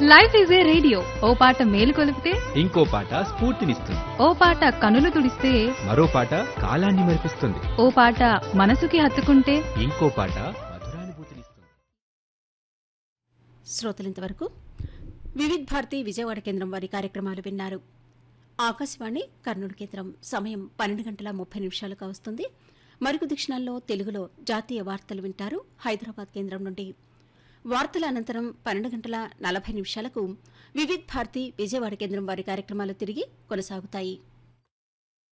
life is a radio ఓ పాట మేలు కొలిపితే ఇంకో పాట స్ఫూర్తినిస్తుంది ఓ పాట కనులు తుడిస్తే మరో పాట కాలాన్ని మరిపిస్తుంది ఓ పాట మనసుకి హత్తుకుంటే ఇంకో పాట మధురానుభూతినిస్తుంది శ్రోతలింతవరకు వివిధ్ భారతి విజయవాడ కేంద్రం వారి కార్యక్రమాలు విన్నారు ఆకాశవాణి కర్నూలు కేంద్రం సమయం పన్నెండు గంటల ముప్పై నిమిషాలుగా వస్తుంది మరుగు దిక్షణాల్లో తెలుగులో జాతీయ వార్తలు వింటారు హైదరాబాద్ కేంద్రం నుండి వార్తల అనంతరం పన్నెండు గంటల నలభై నిమిషాలకు వివిధ్ భారతి విజయవాడ కేంద్రం వారి కార్యక్రమాలు తిరిగి కొనసాగుతాయి